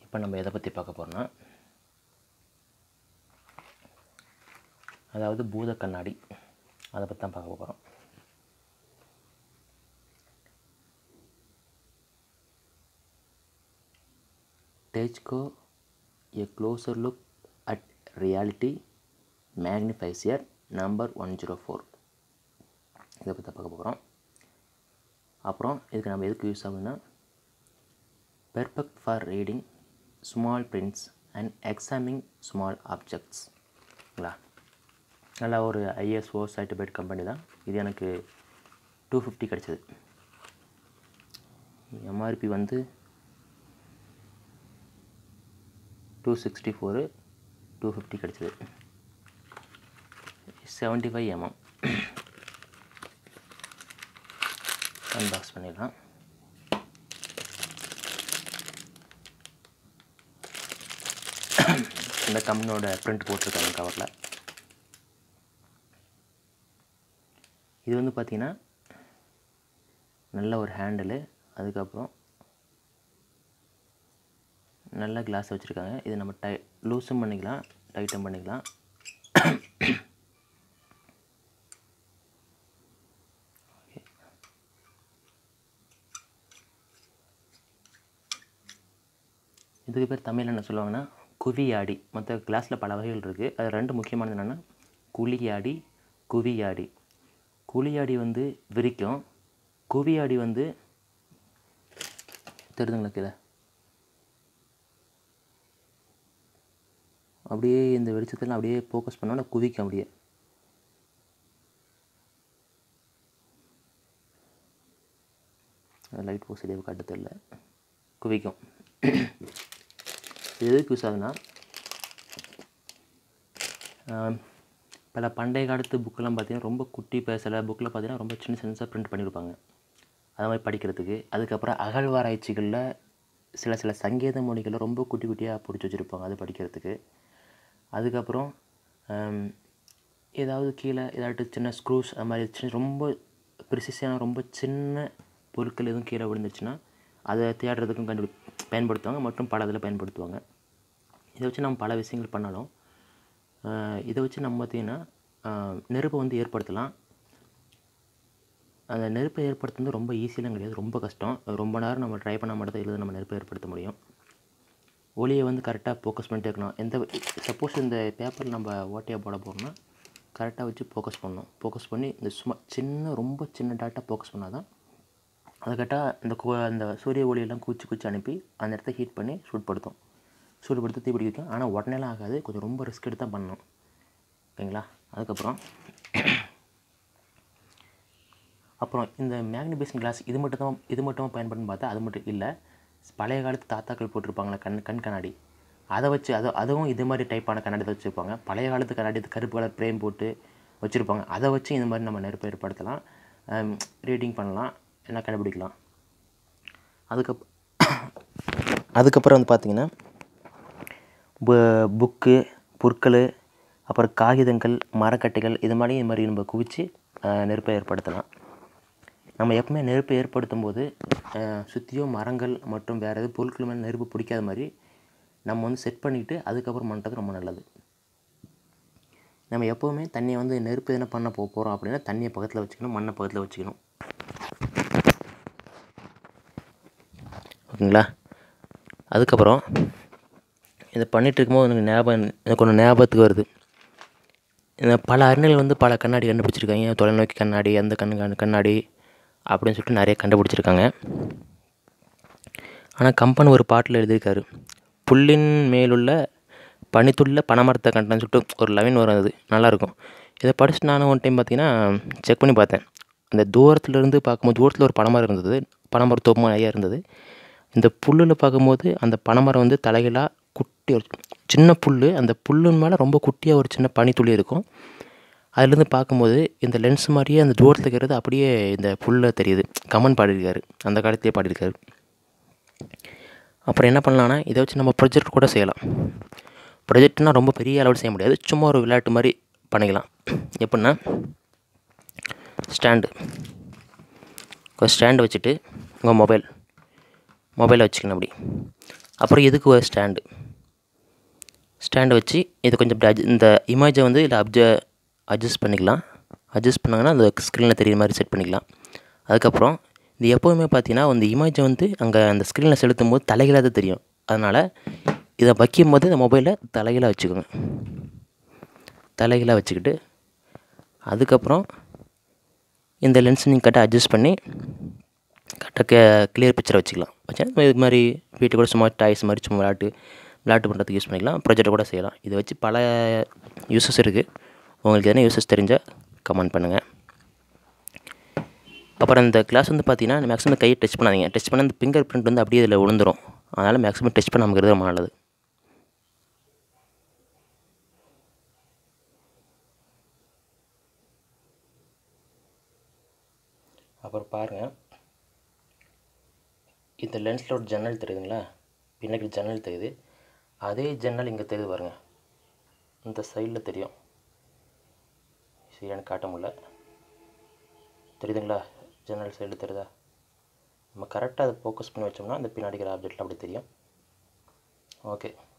இப்போ நம்ம எதை பற்றி பார்க்க போகிறோம்னா அதாவது பூத கண்ணாடி அதை பற்றி தான் பார்க்க போகிறோம் Techco a closer look at reality magnifies your number one zero four இதை பற்றி பார்க்க போகிறோம் அப்புறம் இதுக்கு நம்ம எதுக்கு யூஸ் ஆகுதுன்னா perfect for reading small prints and examining small ஆப்ஜெக்ட்ஸ்ங்களா நல்லா ஒரு ஐஎஸ்ஓ சர்டிஃபைட் கம்பெனி தான் இது எனக்கு டூ ஃபிஃப்டி கிடச்சிது எம்ஆர்பி வந்து two sixty four two fifty கிடச்சிது செவன்ட்டி ஃபைவ் எம்எம் அன்பாக்ஸ் பண்ணிடலாம் இந்த கம்பெனியோட பிரிண்ட் போட்டிருக்காங்க கவரில் இது வந்து பார்த்திங்கன்னா நல்ல ஒரு ஹேண்டிலு அதுக்கப்புறம் நல்ல கிளாஸ் வச்சுருக்காங்க இது நம்ம டை லூஸும் பண்ணிக்கலாம் டைட்டும் பண்ணிக்கலாம் Okay. இதுக்கு பேர் தமிழில் என்ன சொல்லுவாங்கன்னா குவியாடி மற்ற கிளாஸில் பல வகைகள் இருக்குது அது ரெண்டு முக்கியமானது என்னென்னா குழியாடி குவியாடி குழியாடி வந்து விரிக்கும் குவியாடி வந்து தெரிதுங்களுக்கு இதை அப்படியே இந்த வெளிச்சத்தில் அப்படியே ஃபோக்கஸ் பண்ணோன்னா குவிக்கும் அப்படியே லைட் போஸ் சரியாக காட்ட தெரியல குவிக்கும் இது எதுக்கு யூஸ் ஆகுதுன்னா ஆம், பல பண்டைய காலத்து புக்கெல்லாம் பார்த்தீங்கன்னா ரொம்ப குட்டி பேசலை புக்கில் பார்த்தீங்கன்னா ரொம்ப சின்ன சின்னதாக பிரிண்ட் பண்ணியிருப்பாங்க அது மாதிரி படிக்கிறதுக்கு அதுக்கப்புறம் அகழ்வாராய்ச்சிகளில் சில சில சங்கீத மொழிகளை ரொம்ப குட்டி குட்டியாக பிடிச்சி வச்சுருப்பாங்க அது படிக்கிறதுக்கு அதுக்கப்புறம் ஆம், ஏதாவது கீழே ஏதாட்டு சின்ன ஸ்க்ரூஸ் அது மாதிரி சின்ன ரொம்ப ப்ரிசிஷனாக ரொம்ப சின்ன பொருட்கள் எதுவும் கீழே விழுந்துச்சுன்னா அதை தேடுறதுக்கும் கண்டுபி பயன்படுத்துவாங்க மற்றும் பல இதில் பயன்படுத்துவாங்க இதை வச்சு நம்ம பல விஷயங்கள் பண்ணாலும் ஆஹ், இதை வச்சு நம்ம பார்த்திங்கன்னா ஆஹ், நெருப்பை வந்து ஏற்படுத்தலாம் அந்த நெருப்பை ஏற்படுத்துறது ரொம்ப ஈஸியெலாம் கிடையாது ரொம்ப கஷ்டம் ரொம்ப நேரம் நம்ம ட்ரை பண்ணால் மட்டும் தான் இதில் நம்ம நெருப்பை ஏற்படுத்த முடியும் ஒளியை வந்து கரெக்டாக ஃபோக்கஸ் பண்ணிட்டே இருக்கணும் எந்த சப்போஸ் இந்த பேப்பர் நம்ம ஓட்டையாக போட போகிறோம்னா கரெக்டாக வச்சு ஃபோக்கஸ் பண்ணணும் ஃபோக்கஸ் பண்ணி இந்த சும்மா சின்ன ரொம்ப சின்ன டாட்டா ஃபோக்கஸ் பண்ணால் தான் அது கரெக்டாக இந்த கு அந்த சூரிய ஒளியெல்லாம் கூச்சி கூச்சி அனுப்பி அந்த இடத்த ஹீட் பண்ணி சூட்படுத்தும் சூடுபடுத்தி தீ பிடிக்கும் ஆனால் உடனேலாம் ஆகாது கொஞ்சம் ரொம்ப ரிஸ்க் எடுத்து தான் பண்ணணும் ஓகேங்களா அதுக்கப்புறம் அப்புறம் இந்த மேக்னிஃபிகேஷன் கிளாஸ் இது மட்டும் தான் இது மட்டும் பயன்படுன்னு பார்த்தா அது மட்டும் இல்லை பழைய காலத்து தாத்தாக்கள் போட்டிருப்பாங்களே கண் கண் கண்ணாடி அதை வச்சு அது அதுவும் இது மாதிரி டைப்பான கண்ணாடி தான் வச்சுருப்பாங்க பழைய காலத்து கண்ணாடி இது கருப்பு கலர் ஃப்ரேம் போட்டு வச்சுருப்பாங்க அதை வச்சு இந்த மாதிரி நம்ம நெருப்பை ஏற்படுத்தலாம் ரீடிங் பண்ணலாம் என்ன கண்டுபிடிக்கலாம் அதுக்கப் அதுக்கப்புறம் வந்து பார்த்திங்கன்னா புக்கு புற்கள் அப்புறம் காகிதங்கள் மரக்கட்டைகள் இது மாதிரி இது மாதிரி நம்ம குவிச்சு அஹ், நெருப்பை ஏற்படுத்தலாம் நம்ம எப்பவுமே நெருப்பை ஏற்படுத்தும் போது சுற்றியும் மரங்கள் மற்றும் வேறு எதுவும் பொருட்கள் மேலே நெருப்பு பிடிக்காத மாதிரி நம்ம வந்து செட் பண்ணிக்கிட்டு அதுக்கப்புறம் பண்ணுறது ரொம்ப நல்லது நம்ம எப்போவுமே தண்ணியை வந்து நெருப்பு எதனா பண்ண போக போகிறோம் அப்படின்னா தண்ணியை பக்கத்தில் வச்சுக்கணும் மண்ணை பக்கத்தில் வச்சுக்கணும் ஓகேங்களா அதுக்கப்புறம் இதை பண்ணிகிட்டு இருக்கும்போது எனக்கு ஞாபகம் எனக்கு ஒன்று ஞாபகத்துக்கு வருது இந்த பல அறிஞர்கள் வந்து பல கண்ணாடி கண்டுபிடிச்சிருக்காங்க தொலைநோக்கி கண்ணாடி அந்த கண்ணு கண்ணு- கண்ணாடி அப்படின்னு சொல்லிட்டு நிறைய கண்டுபிடிச்சிருக்காங்க ஆனால் கம்பன் ஒரு பாட்டில் எழுதியிருக்காரு புல்லின் மேலுள்ள பனித்துள்ள பனைமரத்தை கண்டன்னு சொல்லிட்டு ஒரு லைன் வரும் அது நல்லாயிருக்கும் இதை படிச்சுட்டு நானும் ஒன் டைம் பார்த்தீங்கன்னா செக் பண்ணி பார்த்தேன் அந்த தூரத்துலேருந்து பார்க்கும்போது தூரத்தில் ஒரு பனைமரம் இருந்தது பனைமரம் தோப்பு நிறையா இருந்தது இந்த புல்லில் பார்க்கும்போது அந்த பனைமரம் வந்து தலைகளாக குட்டி ஒரு சின்ன புல் அந்த புல்லுன் மேலே ரொம்ப குட்டியாக ஒரு சின்ன பனித்துளி இருக்கும் அதுலேருந்து பார்க்கும்போது இந்த லென்ஸ் மாதிரியே அந்த தூரத்தில் இருக்கிறது அப்படியே இந்த புல்ல தெரியுது கமன் பாடியிருக்காரு அந்த காலத்திலே பாடியிருக்காரு அப்புறம் என்ன பண்ணலான்னா இதை வச்சு நம்ம ப்ரொஜெக்ட் கூட செய்யலாம் ப்ரொஜெக்ட்னால் ரொம்ப பெரிய அளவில் செய்ய முடியாது சும்மா ஒரு விளையாட்டு மாதிரி பண்ணிக்கலாம் எப்படின்னா ஸ்டாண்டு ஒரு ஸ்டாண்டு வச்சுட்டு உங்கள் மொபைல் மொபைலை வச்சுக்கணும் அப்படி அப்புறம் இதுக்கு ஒரு ஸ்டாண்டு ஸ்டாண்டை வச்சு இது கொஞ்சம் இப்படி adj- இந்த இமேஜை வந்து இதில் அப்ஜ அட்ஜஸ்ட் பண்ணிக்கலாம் அட்ஜஸ்ட் பண்ணாங்கன்னா அந்த ஸ்க்ரீனில் தெரியுற மாதிரி செட் பண்ணிக்கலாம் அதுக்கப்புறம் இது எப்போவுமே பார்த்தீங்கன்னா அந்த இமேஜை வந்து அங்கே அந்த ஸ்க்ரீனில் செலுத்தும் போது தலைகீழாக தான் தெரியும் அதனால் இதை வைக்கும் போது இந்த மொபைலை தலைகீழாக வச்சுக்கோங்க தலைகீழாக வச்சுக்கிட்டு அதுக்கப்புறம் இந்த லென்ஸ் நீங்கள் கரெக்டாக அட்ஜஸ்ட் பண்ணி கரெக்டாக கே கிளியர் பிக்சரை வச்சுக்கலாம் வச்சா இது மாதிரி வீட்டு கூட சும்மா டாய்ஸ் மாதிரி சும்மா விளாட்டு விளாட்டு பண்ணுறதுக்கு யூஸ் பண்ணிக்கலாம் ப்ரொஜெக்டர் கூட செய்யலாம் இதை வச்சு பல யூசஸ் இருக்குது உங்களுக்கு எதனா யூசஸ் தெரிஞ்சால் கமெண்ட் பண்ணுங்கள் அப்புறம் இந்த கிளாஸ் வந்து பார்த்தீங்கன்னா மேக்ஸிமம் கையை டச் பண்ணாதீங்க டச் பண்ண அந்த ஃபிங்கர் பிரிண்ட் வந்து அப்படியே இதில் விழுந்துரும் அதனால் மேக்ஸிமம் டச் பண்ணாமல் இருக்கிறது ரொம்ப நல்லது அப்புறம் பாருங்கள் இந்த லென்ஸில் ஒரு ஜன்னல் தெரியுதுங்களா பின்னாடி ஜன்னல் தெரியுது அதே ஜன்னல் இங்கே தெரியுது பாருங்க இந்த சைடில் தெரியும் சரியான காட்ட முடியல தெரியுதுங்களா ஜன்னல் சைடில் தெரியுதா நம்ம கரெக்டாக அதை ஃபோக்கஸ் பண்ணி வச்சோம்னா அந்த பின்னாடி இருக்கிற ஆப்ஜெக்ட்லாம் அப்படி தெரியும் ஓகே